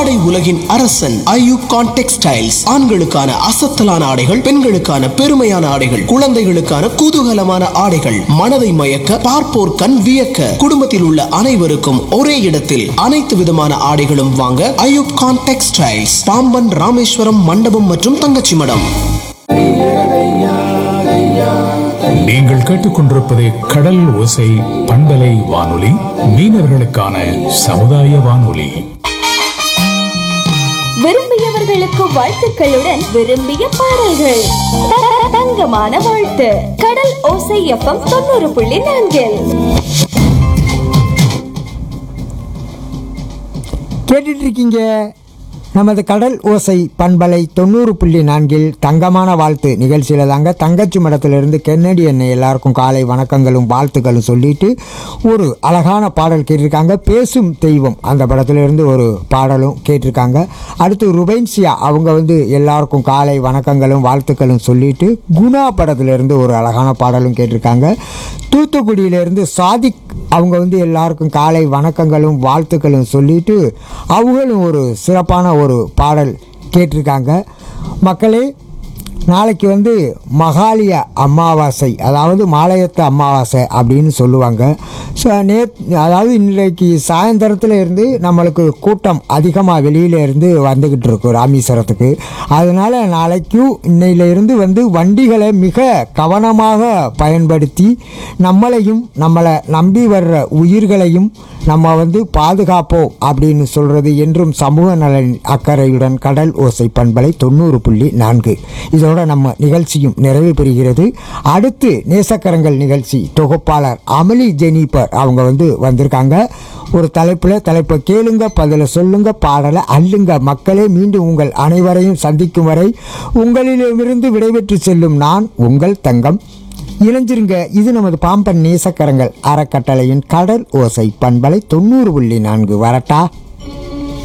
ஆடை உலகின் அரசன் ஐயூப் கான் டெக்ஸ்டைல்ஸ் ஆண்களுக்கான அசத்தலான ஆடைகள் பெண்களுக்கான பெருமையான ஆடைகள் குழந்தைகளுக்கான குதூகலமான ஆடைகள் மனதை மயக்க பார்ப்போர் கண் வியக்க குடும்பத்தில் உள்ள அனைவருக்கும் ஒரே இடத்தில் அனைத்து விதமான ஆடைகளும் வாங்க ஐயூப் கான் டெக்ஸ்டைல்ஸ் பாம்பன் ராமேஸ்வரம் மண்டபம் மற்றும் தங்கச்சி மடம் நீங்கள் கேட்டுக்கொண்டிருப்பது கடல் ஓசை பண்பலை வானொலி மீனவர்களுக்கான சமுதாய வானொலி விரும்பியவர்களுக்கு வாழ்த்துக்களுடன் விரும்பிய பாடல்கள் த- தங்கமான வாழ்த்து கடல் ஓசை எஃப்எம் தொண்ணூறு புள்ளி நான்கில் கேட்டுட்டு இருக்கீங்க நமது கடல் ஓசை பண்பலை தொண்ணூறு புள்ளி நான்கில் தங்கமான வாழ்த்து நிகழ்ச்சியில் தாங்க தங்கச்சி மடத்திலிருந்து கென்னடி எண்ணெய் எல்லாருக்கும் காலை வணக்கங்களும் வாழ்த்துக்களும் சொல்லிட்டு ஒரு அழகான பாடல் கேட்டிருக்காங்க பேசும் தெய்வம் அந்த படத்திலிருந்து ஒரு பாடலும் கேட்டிருக்காங்க அடுத்து ருபைன்சியா அவங்க வந்து எல்லாருக்கும் காலை வணக்கங்களும் வாழ்த்துக்களும் சொல்லிட்டு குணா படத்திலிருந்து ஒரு அழகான பாடலும் கேட்டிருக்காங்க தூத்துக்குடியிலேருந்து சாதிக் அவங்க வந்து எல்லாருக்கும் காலை வணக்கங்களும் வாழ்த்துக்களும் சொல்லிட்டு அவங்களும் ஒரு சிறப்பான ஒரு பாடல் கேட்டிருக்காங்க மக்களே நாளைக்கு வந்து மகாலிய அமாவாசை அதாவது மாலையத்த அமாவாசை அப்படின்னு சொல்லுவாங்க ஸோ நே அதாவது இன்றைக்கு சாயந்தரத்தில் இருந்து நம்மளுக்கு கூட்டம் அதிகமாக வெளியில இருந்து வந்துக்கிட்டு இருக்கும் ராமேஸ்வரத்துக்கு அதனால் நாளைக்கும் இன்னையிலிருந்து வந்து வண்டிகளை மிக கவனமாக பயன்படுத்தி நம்மளையும் நம்மளை நம்பி வர்ற உயிர்களையும் நம்ம வந்து பாதுகாப்போம் அப்படின்னு சொல்கிறது என்றும் சமூக நலன் அக்கறையுடன் கடல் ஓசை பண்பலை தொண்ணூறு புள்ளி நான்கு இதோட நம்ம நிகழ்ச்சியும் நிறைவு பெறுகிறது அடுத்து நேசக்கரங்கள் நிகழ்ச்சி தொகுப்பாளர் அமளி ஜெனிபர் அவங்க வந்து வந்திருக்காங்க ஒரு தலைப்பில் தலைப்பை கேளுங்க பதில சொல்லுங்க பாடலை அள்ளுங்க மக்களே மீண்டும் உங்கள் அனைவரையும் சந்திக்கும் வரை உங்களிடமிருந்து விடைபெற்று செல்லும் நான் உங்கள் தங்கம் இணைஞ்சிருங்க இது நமது பாம்பன் நேசக்கரங்கள் அறக்கட்டளையின் கடல் ஓசை பண்பலை தொண்ணூறு புள்ளி நான்கு வரட்டா